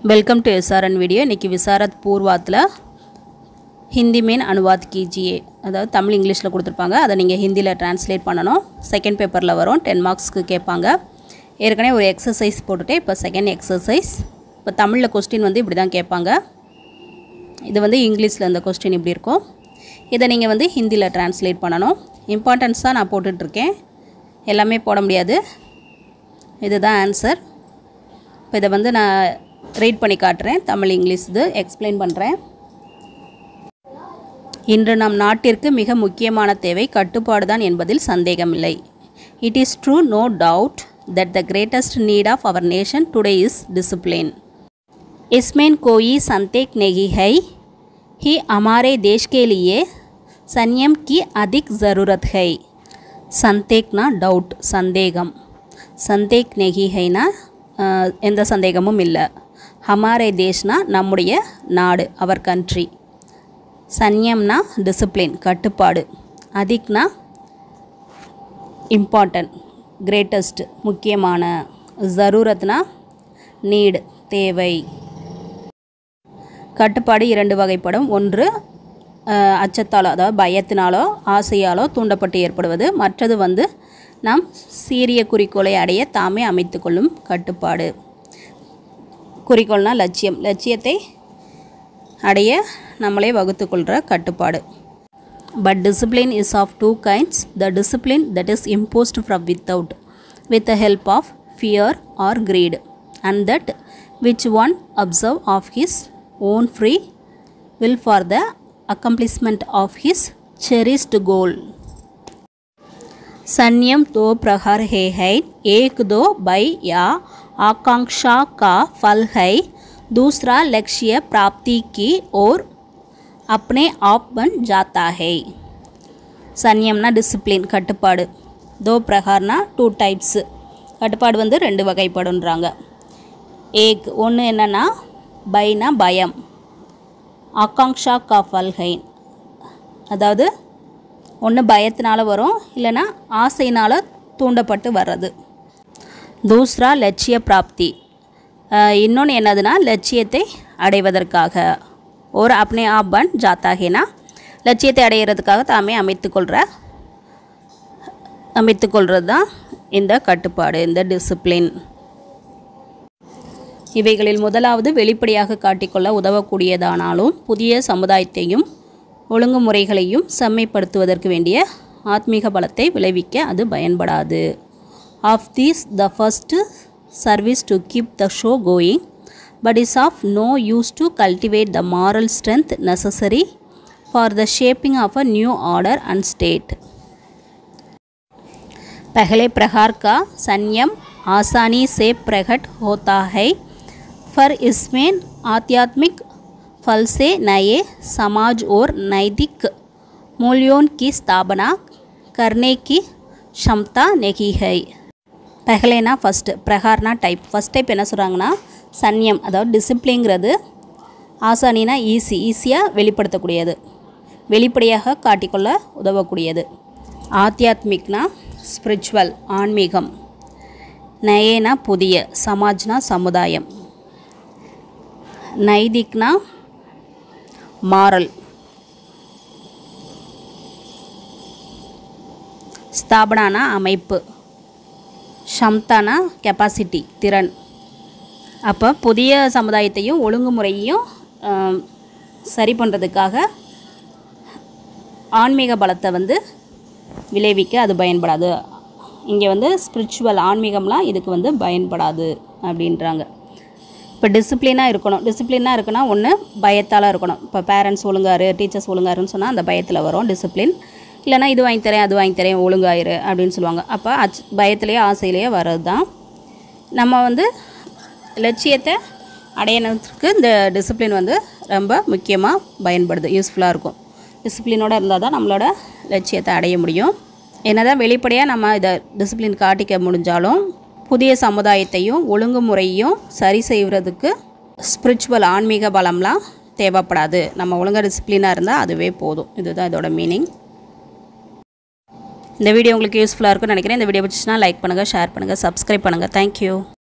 welcome to SRN video இன்றைக்கி விசாரத் பூர்வாத்தில் Hindi main அனுவாத் கீஜியே அதாவது தமிழ் இங்கிலீஷில் கொடுத்துருப்பாங்க அதை நீங்கள் ஹிந்தியில் ட்ரான்ஸ்லேட் பண்ணணும் செகண்ட் பேப்பரில் வரும் டென் மார்க்ஸ்க்கு கேட்பாங்க ஏற்கனவே ஒரு எக்ஸசைஸ் போட்டுட்டு இப்போ செகண்ட் எக்ஸசைஸ் இப்போ தமிழில் கொஸ்டின் வந்து இப்படி தான் கேட்பாங்க இது வந்து இங்கிலீஷில் இந்த கொஸ்டின் இப்படி இருக்கும் இதை நீங்கள் வந்து ஹிந்தியில் ட்ரான்ஸ்லேட் பண்ணணும் இம்பார்ட்டன்ஸ் தான் நான் போட்டுட்ருக்கேன் எல்லாமே போட முடியாது இதுதான் ஆன்சர் இப்போ இதை வந்து நான் ரீட் பண்ணி காட்டுறேன் தமிழ் இங்கிலீஷ் இது எக்ஸ்பிளைன் பண்ணுறேன் இன்று நம் நாட்டிற்கு மிக முக்கியமான தேவை கட்டுப்பாடு தான் என்பதில் சந்தேகமில்லை it is true no doubt that the greatest need of our nation today is discipline इसमें कोई संदेह नहीं है ही हमारे देश के लिए संयम की अधिक ज़रूरत है சந்தேக்னா டவுட் சந்தேகம் சந்தேக் நெகி ஹைனா அஹ், எந்த சந்தேகமும் இல்லை ஹமாரே தேஷ்னா நம்முடைய நாடு அவர் கண்ட்ரி சன்யம்னா டிசிப்ளின் கட்டுப்பாடு அதிக்னா இம்பார்ட்டன்ட் கிரேட்டஸ்ட் முக்கியமான ஜரூரத்னா நீடு தேவை கட்டுப்பாடு இரண்டு வகைப்படும் ஒன்று அஹ், அச்சத்தாலோ அதாவது பயத்தினாலோ ஆசையாலோ தூண்டப்பட்டு ஏற்படுவது மற்றது வந்து நாம் சீரிய குறிக்கோளை அடைய தாமே அமைத்துக்கொள்ளும் கட்டுப்பாடு குறிக்கோள்னா லட்சியம் லட்சியத்தை அடைய நம்மளே வகுத்துக்கொள்கிற கட்டுப்பாடு but discipline is of two kinds the discipline that is imposed from without with the help of fear or greed and that which one observe of his own free will for the accomplishment of his cherished goal संयम दो प्रहर है है एक दो भय या आकांक्षा का फल है दूसरा लक्ष्य प्राप्ति की ओर अपने आप बन जाता है சன்யம்னா டிசிப்ளின் கட்டுப்பாடு தோ பிரகார்னா டூ டைப்ஸு கட்டுப்பாடு வந்து ரெண்டு வகைப்படுன்றாங்க ஏக் ஒன்று என்னென்னா பைனா பயம் ஆகாங்ஷா கா ஃபல்ஹைன் அதாவது ஒன்று பயத்தினால வரும் இல்லைன்னா ஆசையினால் தூண்டப்பட்டு வர்றது தூஸ்ரா லட்சிய பிராப்தி இன்னொன்று என்னதுன்னா லட்சியத்தை அடைவதற்காக ஒரு அப்னே ஆப்பன் ஜாத்தாகேனா லட்சியத்தை அடையிறதுக்காக தாமே அமைத்துக்கொள்கிற அமைத்துக்கொள்கிறது தான் இந்த கட்டுப்பாடு இந்த டிசிப்ளின் இவைகளில் முதலாவது வெளிப்படையாக காட்டிக்கொள்ள உதவக்கூடியதானாலும் புதிய சமுதாயத்தையும் ஒழுங்குமுறைகளையும் செம்மைப்படுத்துவதற்கு வேண்டிய ஆத்மீக பலத்தை விளைவிக்க அது பயன்படாது of these the first service to keep the show going but is of no use to cultivate the moral strength necessary for the shaping of a new order and state पहले प्रहार का संयम आसानी से प्रकट होता है पर इसमें आध्यात्मिक फल से नए समाज और नैतिक मूल्यों की स्थापना करने की क्षमता नहीं है பஹலேனா ஃபஸ்ட்டு பிரகார்னா டைப் ஃபஸ்ட் டைப் என்ன சொல்கிறாங்கன்னா சன்யம் அதாவது டிசிப்ளிங்கிறது ஆசானினா ஈஸி ஈஸியாக வெளிப்படுத்தக்கூடியது வெளிப்படையாக காட்டிக்கொள்ள உதவக்கூடியது ஆத்தியாத்மிக்னா ஸ்பிரிச்சுவல் ஆன்மீகம் நயேனா புதிய சமாஜ்னா சமுதாயம் நைதிக்னா மாரல் ஸ்தாபனானா அமைப்பு ஷம்தானா கெப்பாசிட்டி திறன் அப்போ புதிய சமுதாயத்தையும் ஒழுங்குமுறையையும் ஆம், சரி பண்ணுறதுக்காக ஆன்மீக பலத்தை வந்து விளைவிக்க அது பயன்படாது இங்கே வந்து ஸ்பிரிச்சுவல் ஆன்மீகம்லாம் இதுக்கு வந்து பயன்படாது அப்படின்றாங்க இப்போ டிசிப்ளினாக இருக்கணும் டிசிப்ளினாக இருக்குன்னா ஒன்று பயத்தால் இருக்கணும் இப்போ பேரண்ட்ஸ் ஒழுங்காரு டீச்சர்ஸ் ஒழுங்காருன்னு சொன்னால் அந்த பயத்தில் வரும் டிசிப்ளின் இல்லைனா இது வாங்கி தரேன் அது வாங்கி தரேன் ஒழுங்காயிரு அப்படின்னு சொல்லுவாங்க அப்போ அச் பயத்திலேயே ஆசையிலேயே வர்றது தான் நம்ம வந்து லட்சியத்தை அடையணுறதுக்கு இந்த டிசிப்ளின் வந்து ரொம்ப முக்கியமாக பயன்படுது யூஸ்ஃபுல்லாக இருக்கும் டிசிப்ளினோட இருந்தால் தான் நம்மளோட லட்சியத்தை அடைய முடியும் என்னதான் வெளிப்படையாக நம்ம இதை டிசிப்ளின் காட்டிக்க முடிஞ்சாலும் புதிய சமுதாயத்தையும் ஒழுங்குமுறையும் சரி செய்வதுக்கு ஸ்பிரிச்சுவல் ஆன்மீக பலம்லாம் தேவைப்படாது நம்ம ஒழுங்காக டிசிப்ளினாக இருந்தால் அதுவே போதும் இதுதான் இதோட மீனிங் இந்த வீடியோ உங்களுக்கு யூஸ்ஃபுல்லாக இருக்கும்னு நினைக்கிறேன் இந்த வீடியோ பிடிச்சினா லைக் பண்ணுங்கள் ஷேர் பண்ணுங்கள் சப்ஸ்கிரைப் பண்ணுங்கள் தேங்க்யூ